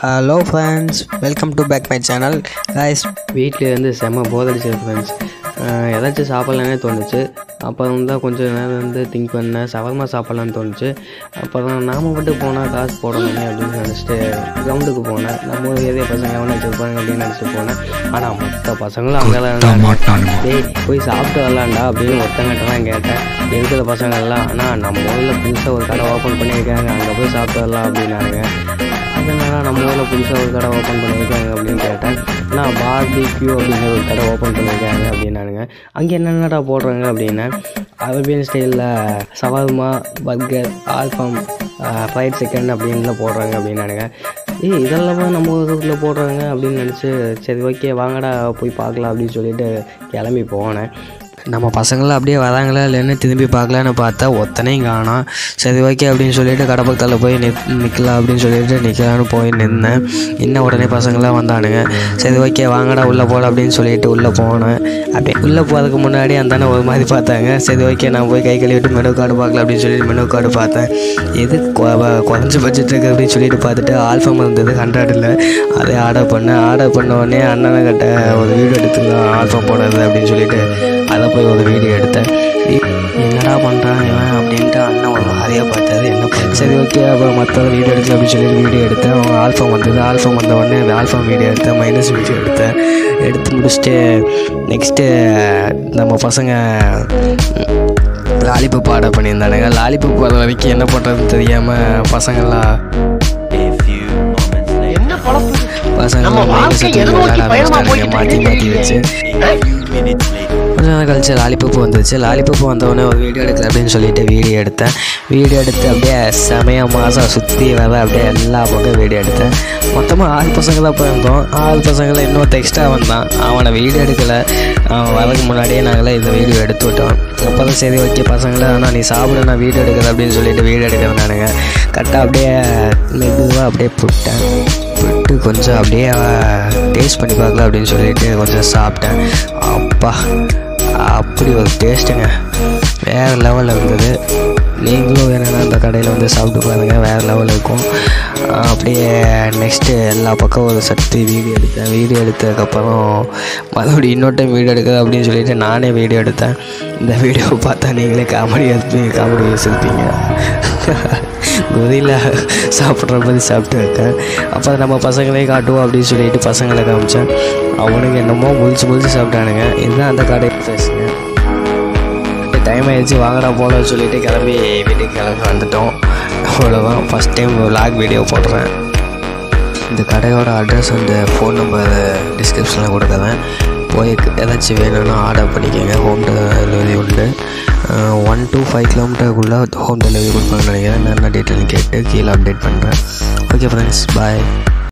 hello friends welcome to back my channel guys வீட்டில் இருந்து செம்ம போதடிச்சது ஃப்ரெண்ட்ஸ் ஏதாச்சும் சாப்பிட்லானே தோணுச்சு அப்புறம் தான் கொஞ்சம் நேரம் வந்து திங்க் பண்ணேன் சவர்மா சாப்பிட்லான்னு தோணுச்சு அப்புறம் நாம மட்டும் போனால் காசு போடணுமே அப்படின்னு நினச்சிட்டு கிரவுண்டுக்கு போனேன் நம்ம ஏரியா பசங்க எவனா வச்சுருப்பாங்க அப்படின்னு நினச்சிட்டு போனேன் ஆனால் மொத்த பசங்களும் அங்கெல்லாம் டேய் போய் சாப்பிட்டு வரலாம்டா அப்படின்னு ஒருத்தங்கிட்ட தான் கேட்டேன் இருக்கிற பசங்கள்லாம் ஆனால் நம்ம ஊரில் புதுசாக ஒரு கடை ஓப்பன் பண்ணியிருக்காங்க அங்கே போய் சாப்பிட்டு வரலாம் அப்படின்னானுங்க அதனால நம்ம ஊரில் புதுசாக ஒரு கடை ஓப்பன் பண்ணியிருக்காங்க அப்படின்னு கேட்டேன் நான் பார்பிக்யூ அப்படிங்கிற ஒரு கடை ஓப்பன் பண்ணியிருக்காங்க அப்படின்னானுங்க அங்கே என்னென்னடா போடுறாங்க அப்படின்னா அரேபியன் ஸ்டைலில் சவால்மா பர்கர் ஆல்ஃபம் ஃப்ரைட் சிக்கன் அப்படின்லாம் போடுறாங்க அப்படின்னானுங்க ஏய் இதெல்லாம் நம்ம ஊரில் போடுறாங்க அப்படின்னு நினச்சி சரி ஓகே வாங்கடா போய் பார்க்கலாம் அப்படின்னு சொல்லிட்டு கிளம்பி போனேன் நம்ம பசங்களாம் அப்படியே வராங்களா இல்லைன்னு திரும்பி பார்க்கலான்னு பார்த்தா ஒத்தனையும் காணோம் சரி ஓகே அப்படின்னு சொல்லிட்டு கடை பக்கத்தில் போய் நிக் நிற்கலாம் அப்படின்னு சொல்லிட்டு நிற்கலான்னு போய் நின்னேன் இன்னும் உடனே பசங்களாம் வந்தானுங்க சரி ஓகே வாங்கடா உள்ளே போகலாம் அப்படின்னு சொல்லிட்டு உள்ளே போனேன் அப்படியே உள்ளே போகிறதுக்கு முன்னாடி அந்த ஒரு மாதிரி பார்த்தாங்க சரி ஓகே நான் போய் கை கழுவிட்டு மெனு கார்டு பார்க்கலாம் அப்படின்னு சொல்லிட்டு மெனு கார்டு பார்த்தேன் எது கொ- குறைஞ்ச பட்ஜெட் இருக்குது அப்படின்னு சொல்லிட்டு பார்த்துட்டு ஆல்ஃபம் இருந்தது ஹண்ட்ரடில் அதை ஆர்டர் பண்ணேன் ஆர்டர் பண்ண உடனே அண்ணனை கிட்ட ஒரு வீடியோ எடுத்துக்கலாம் ஆல்ஃபம் போடுறது அப்படின்னு சொல்லிட்டு அதை போய் ஒரு வீடியோ எடுத்தேன் இ- என்னடா பண்ணுறான் இவன் அப்படின்ட்டு அண்ணன் ஒரு மாதிரியாக பார்த்தாரு என்ன பண்ண சரி ஓகே அப்புறம் மற்ற வீடியோ எடுக்கலாம் அப்படின்னு சொல்லிட்டு வீடியோ எடுத்தேன் அவன் ஆல்ஃபம் வந்தது ஆல்ஃபம் வந்த உடனே ஆல்ஃபம் வீடியோ எடுத்தேன் மைனஸ் வீடியோ எடுத்தேன் எடுத்து முடிச்சுட்டு நெக்ஸ்ட்டு நம்ம பசங்க லாலிபப் ஆர்டர் பண்ணியிருந்தானுங்க லாலிபப் வர வரைக்கும் என்ன பண்ணுறதுன்னு தெரியாமல் பசங்கள்லாம் பசங்களாம் மைனஸ் விளையாட ஆரம்பிச்சிட்டானுங்க மாற்றி மாற்றி வச்சு கொஞ்ச நேரம் கழிச்சு லாலிபப் வந்துச்சு லாலிபப் வந்தவொடனே ஒரு வீடியோ எடுக்கல அப்படின்னு சொல்லிட்டு வீடியோ எடுத்தேன் வீடியோ எடுத்து அப்படியே செமையாக மாதம் சுற்றி வர அப்படியே எல்லா பக்கம் வீடியோ எடுத்தேன் மொத்தமாக ஆறு பசங்க தான் போயிருந்தோம் ஆறு பசங்களை இன்னொருத்த எக்ஸ்ட்ரா வந்தான் அவனை வீடியோ எடுக்கலை அவன் வரதுக்கு முன்னாடியே நாங்களே இந்த வீடியோ எடுத்து விட்டோம் அப்போ தான் சரி ஓகே பசங்களை ஆனால் நீ சாப்பிடு நான் வீடியோ எடுக்கிறேன் அப்படின்னு சொல்லிட்டு வீடியோ எடுக்கிறேன் நானுங்க கரெக்டாக அப்படியே மெதுவாக அப்படியே புட்டேன் புட்டு கொஞ்சம் அப்படியே டேஸ்ட் பண்ணி பார்க்கலாம் அப்படின்னு சொல்லிட்டு கொஞ்சம் சாப்பிட்டேன் அப்பா அப்படி ஒரு டேஸ்ட்டுங்க வேறு லெவலில் இருந்தது நீங்களும் வேணும்னா அந்த கடையில் வந்து சாப்பிட்டு பாருங்கள் வேறு லெவலில் இருக்கும் ஆஹ் அப்படியே நெக்ஸ்ட்டு எல்லா பக்கம் ஒரு சத்து வீடியோ எடுத்தேன் வீடியோ எடுத்ததுக்கப்புறம் மறுபடியும் இன்னொரு டைம் வீடியோ எடுக்குது அப்படின்னு சொல்லிட்டு நானே வீடியோ எடுத்தேன் இந்த வீடியோவை பார்த்தா நீங்களே காமெடி எடுத்து காமெடி வச்சுருப்பீங்க கொதியில் சாப்பிட்ற மாதிரி சாப்பிட்டு இருக்கேன் அப்போ நம்ம பசங்களே காட்டுவோம் அப்படின்னு சொல்லிட்டு பசங்களை காமிச்சேன் அவனுங்க என்னமோ முழிச்சு முழிச்சு சாப்பிட்டானுங்க இதுதான் அந்த கடை பேசுங்க டைம் ஆயிடுச்சு வாங்கடா போகலாம்னு சொல்லிட்டு கிளம்பி வீட்டுக்கு கிளம்பி வந்துட்டோம் அவ்வளோதான் ஃபஸ்ட் டைம் லாக் வீடியோ போடுறேன் இந்த கடையோட அட்ரஸ் அண்ட் ஃபோன் நம்பர் டிஸ்கிரிப்ஷனில் கொடுக்குறேன் போய் ஏதாச்சும் வேணும்னா ஆர்டர் பண்ணிக்கோங்க ஹோம் டெலிவரி உண்டு ஒன் to ஃபைவ் கிலோமீட்டருக்குள்ளே ஹோம் டெலிவரி கொடுப்பாங்கன்னு நினைக்கிறேன் நான் என்ன டீட்டெயில் கேட்டு கீழே அப்டேட் பண்ணுறேன் ஓகே ஃப்ரெண்ட்ஸ் பாய்